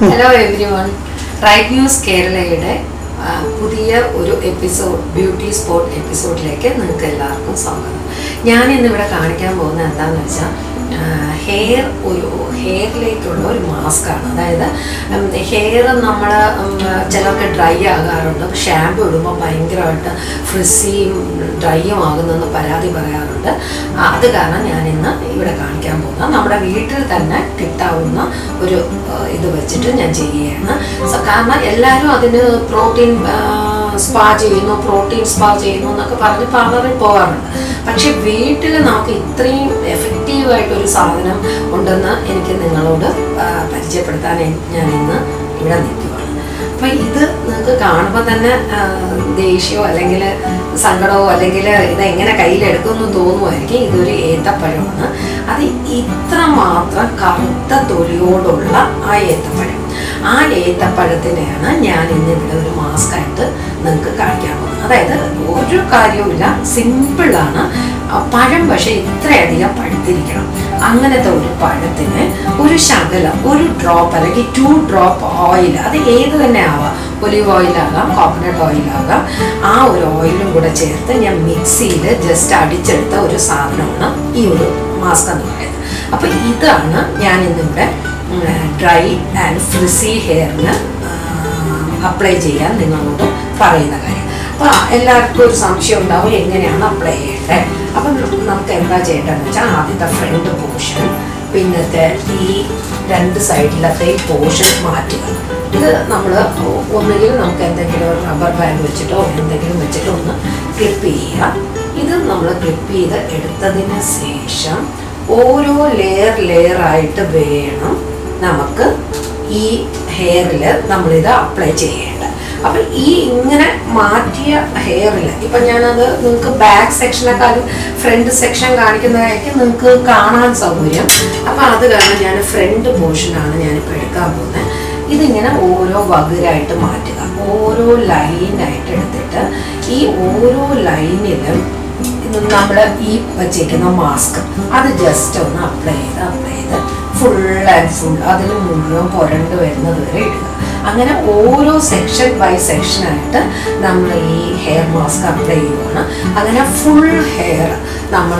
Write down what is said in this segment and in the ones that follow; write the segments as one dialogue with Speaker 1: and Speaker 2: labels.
Speaker 1: hello everyone right news കേരളയുടെ ആ, പുതിയ ഒരു എപ്പിസോഡ് ബ്യൂട്ടി സ്പോട്ട് എപ്പിസോഡിലേക്ക് നിങ്ങൾക്ക് എല്ലാവർക്കും സ്വാഗതം ഞാൻ ഇന്നിവിടെ കാണിക്കാൻ പോകുന്നത് എന്താണെന്ന് വെച്ചാൽ ഹെയർ ഒരു ഹെയറിലേക്കുള്ള ഒരു മാസ്കാണ് അതായത് ഹെയർ നമ്മൾ ചിലർക്ക് ഡ്രൈ ആകാറുണ്ട് ഷാമ്പു ഇടുമ്പോൾ ഭയങ്കരമായിട്ട് ഫ്രിസിയും ഡ്രൈയും ആകുന്നെന്ന് പരാതി പറയാറുണ്ട് ആ, അത് കാരണം ഞാൻ ഇന്ന് ഇവിടെ കാണിക്കാൻ പോകുന്നത് നമ്മുടെ വീട്ടിൽ തന്നെ കിട്ടാവുന്ന ഒരു ആ, ഇത് വെച്ചിട്ട് ഞാൻ ചെയ്യുകയാണ് സ- കാരണം എല്ലാവരും അതിന് പ്രോട്ടീൻ സ്പാ ചെയ്യുന്നു പ്രോട്ടീൻ സ്പാ ചെയ്യുന്നു എന്നൊക്കെ പറഞ്ഞ് പാർലറിൽ പോകാറുണ്ട് പക്ഷെ വീട്ടിൽ നമുക്ക് ഇത്രയും എഫക്റ്റീവായിട്ട് ഒരു സാധനം ഉണ്ടെന്ന് എനിക്ക് നിങ്ങളോട് ആ, പരിചയപ്പെടുത്താൻ എൻ- ഞാൻ ഇന്ന് ഇവിടെ നിൽക്കുകയാണ് അപ്പൊ ഇത് നിങ്ങൾക്ക് കാണുമ്പോൾ തന്നെ ആ, ദേഷ്യമോ അല്ലെങ്കിൽ സങ്കടമോ അല്ലെങ്കിൽ ഇത് എങ്ങനെ കയ്യിലെടുക്കും എന്ന് തോന്നുമായിരിക്കും ഇതൊരു ഏത്തപ്പഴമാണ് അത് ഇത്ര മാത്രം കറുത്ത തൊലിയോടുള്ള ആ ഏത്തപ്പഴം ആ ഏത്തപ്പഴത്തിനെയാണ് ഞാൻ ഇന്ന് ഇവിടെ ഒരു മാസ്ക് ആയിട്ട് നിങ്ങൾക്ക് കാണിക്കാൻ പോകുന്നത് അതായത് ഒരു കാര്യവുമില്ല സിമ്പിളാണ് ആ പഴം പക്ഷേ ഇത്രയധികം പഴുത്തിരിക്കണം അങ്ങനത്തെ ഒരു പഴത്തിന് ഒരു ശകലം ഒരു ഡ്രോപ്പ് അല്ലെങ്കിൽ ടു ഡ്രോപ്പ് ഓയിൽ അത് ഏത് തന്നെ ആവാം ഒലിവ് ഓയിലാകാം കോക്കനട്ട് ഓയിലാകാം ആ ഒരു ഓയിലും കൂടെ ചേർത്ത് ഞാൻ മിക്സിയിൽ ജസ്റ്റ് അടിച്ചെടുത്ത ഒരു സാധനമാണ് ഈ ഒരു മാസ്ക് എന്ന് പറയുന്നത് അപ്പോൾ ഇതാണ് ഞാൻ ഇന്നിവിടെ ഡ്രൈ ആൻഡ് ഫ്രിസി ഹെയറിന് അപ്ലൈ ചെയ്യാൻ നിങ്ങളോട് പറയുന്ന കാര്യം അപ്പോൾ എല്ലാവർക്കും ഒരു സംശയം ഉണ്ടാവും എങ്ങനെയാണ് അപ്ലൈ ചെയ്യേണ്ടത് അപ്പം നമുക്ക് എന്താ ചെയ്യേണ്ടതെന്ന് വെച്ചാൽ ആദ്യത്തെ ഫ്രണ്ട് പോർഷൻ പിന്നത്തെ ഈ രണ്ട് സൈഡിലത്തെ ഈ പോർഷൻ മാറ്റുക ഇത് നമ്മൾ ഒന്നുകിൽ നമുക്ക് എന്തെങ്കിലും ഒരു റബ്ബർ ബാൻഡ് വെച്ചിട്ടോ എന്തെങ്കിലും വെച്ചിട്ടോ ഒന്ന് ക്ലിപ്പ് ചെയ്യുക ഇത് നമ്മൾ ക്ലിപ്പ് ചെയ്ത് എടുത്തതിന് ശേഷം ഓരോ ലെയർ ലെയർ ആയിട്ട് വേണം നമുക്ക് ഈ ഹെയറിൽ നമ്മളിത് അപ്ലൈ ചെയ്യേണ്ടത് അപ്പൊ ഈ ഇങ്ങനെ മാറ്റിയ ഹെയറിൽ ഇപ്പൊ ഞാനത് നിങ്ങൾക്ക് ബാക്ക് സെക്ഷനെക്കാളും ഫ്രണ്ട് സെക്ഷൻ കാണിക്കുന്നതായിരിക്കും നിങ്ങൾക്ക് കാണാൻ സൗകര്യം അപ്പൊ അത് കാരണം ഞാൻ ഫ്രണ്ട് പോർഷനാണ് ഞാനിപ്പോൾ എടുക്കാൻ പോകുന്നത് ഇതിങ്ങനെ ഓരോ വകുരായിട്ട് മാറ്റുക ഓരോ ലൈനായിട്ട് എടുത്തിട്ട് ഈ ഓരോ ലൈനിലും നമ്മൾ ഈ വച്ചേക്കുന്ന മാസ്ക് അത് ജസ്റ്റ് ഒന്ന് അപ്ലൈ ചെയ്ത് അപ്ലൈ ചെയ്ത് ഫുൾ ആൻഡ് ഫുൾ അതിൽ മുഴുവൻ പുരണ്ട് വരുന്നത് വരെ ഇടുക അങ്ങനെ ഓരോ സെക്ഷൻ ബൈ സെക്ഷനായിട്ട് നമ്മൾ ഈ ഹെയർ മാസ്ക് അപ്ലൈ ചെയ്യുവാണ് അങ്ങനെ ഫുൾ ഹെയർ നമ്മൾ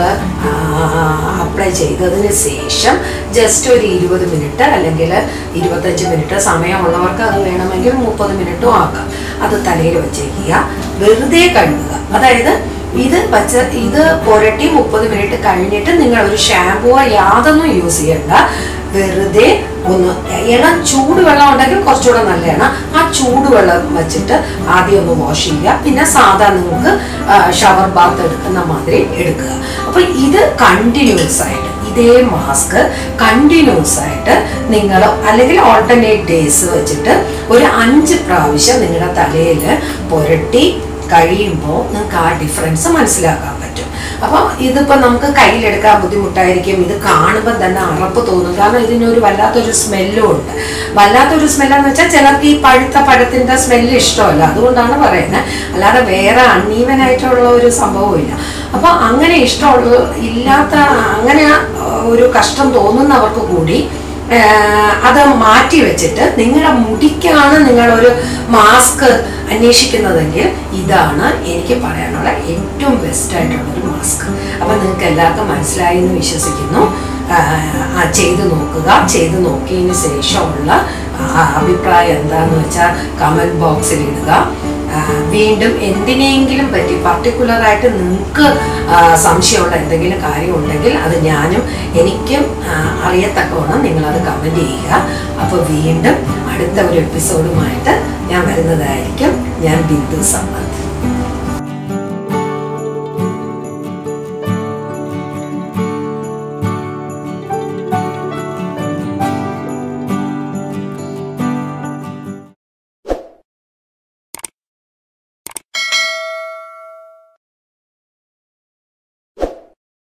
Speaker 1: അപ്ലൈ ചെയ്തതിന് ശേഷം ജസ്റ്റ് ഒരു ഇരുപത് മിനിറ്റ് അല്ലെങ്കിൽ ഇരുപത്തഞ്ച് മിനിറ്റ് സമയമുള്ളവർക്ക് അത് വേണമെങ്കിൽ മുപ്പത് മിനിറ്റും ആക്കാം അത് തലയിൽ വെച്ചേക്കുക വെറുതെ കഴുകുക അതായത് ഇത് വച്ച് ഇത് പുരട്ടി മുപ്പത് മിനിറ്റ് കഴിഞ്ഞിട്ട് നിങ്ങൾ ഒരു ഷാമ്പുവോ യാതൊന്നും യൂസ് ചെയ്യണ്ട വെറുതെ ഒന്ന് ഇളം ചൂടുവെള്ളം ഉണ്ടെങ്കിൽ കുറച്ചുകൂടെ നല്ലതാണ് ആ ചൂടുവെള്ളം വെച്ചിട്ട് ആദ്യം ഒന്ന് വാഷ് ചെയ്യുക പിന്നെ സാധാ നിങ്ങൾക്ക് ഷവർ ബാത്ത് എടുക്കുന്ന മാതിരി എടുക്കുക അപ്പൊ ഇത് കണ്ടിന്യൂസ് ആയിട്ട് ഇതേ മാസ്ക് കണ്ടിന്യൂസ് ആയിട്ട് നിങ്ങൾ അല്ലെങ്കിൽ ഓൾട്ടർനേറ്റ് ഡേയ്സ് വെച്ചിട്ട് ഒരു അഞ്ച് പ്രാവശ്യം നിങ്ങളുടെ തലയിൽ പുരട്ടി കഴിയുമ്പോൾ നിങ്ങൾക്ക് ആ ഡിഫറൻസ് മനസ്സിലാക്കാൻ പറ്റും അപ്പോൾ ഇതിപ്പോൾ നമുക്ക് കയ്യിലെടുക്കാൻ ബുദ്ധിമുട്ടായിരിക്കും ഇത് കാണുമ്പോൾ തന്നെ അറപ്പ് തോന്നും കാരണം ഇതിനൊരു വല്ലാത്തൊരു സ്മെല്ലും ഉണ്ട് വല്ലാത്തൊരു സ്മെല്ലെന്ന് വെച്ചാൽ ചിലർക്ക് ഈ പഴുത്ത പഴത്തിൻ്റെ സ്മെല്ല് ഇഷ്ടമല്ല അതുകൊണ്ടാണ് പറയുന്നത് അല്ലാതെ വേറെ അൺഈവൻ ആയിട്ടുള്ള ഒരു സംഭവവും ഇല്ല അപ്പോൾ അങ്ങനെ ഇഷ്ടമുള്ള ഇല്ലാത്ത അങ്ങനെ ഒരു കഷ്ടം തോന്നുന്നവർക്ക് കൂടി ആഹ് അത് മാറ്റി വെച്ചിട്ട് നിങ്ങളുടെ മുടിക്കാണ് നിങ്ങളൊരു മാസ്ക് അന്വേഷിക്കുന്നതെങ്കിൽ ഇതാണ് എനിക്ക് പറയാനുള്ള ഏറ്റവും ബെസ്റ്റ് ആയിട്ടുള്ള ഒരു മാസ്ക് അപ്പം നിങ്ങൾക്ക് എല്ലാവർക്കും മനസ്സിലായി എന്ന് വിശ്വസിക്കുന്നു ആഹ് ആ ചെയ്ത് നോക്കുക ചെയ്ത് നോക്കിയതിന് ശേഷമുള്ള ആ അഭിപ്രായം എന്താണെന്ന് വെച്ചാൽ കമൻറ്റ് ബോക്സിൽ ഇടുക ആ, വീണ്ടും എന്തിനെങ്കിലും പറ്റി പർട്ടിക്കുലറായിട്ട് നിങ്ങൾക്ക് ആ, സംശയമുള്ള എന്തെങ്കിലും കാര്യം ഉണ്ടെങ്കിൽ അത് ഞാനും എനിക്കും ആ, അറിയത്തക്കവണ്ണം നിങ്ങളത് കമൻറ്റ് ചെയ്യുക അപ്പോൾ വീണ്ടും അടുത്ത ഒരു എപ്പിസോഡുമായിട്ട് ഞാൻ വരുന്നതായിരിക്കും ഞാൻ ബിന്ദു സമ്മത്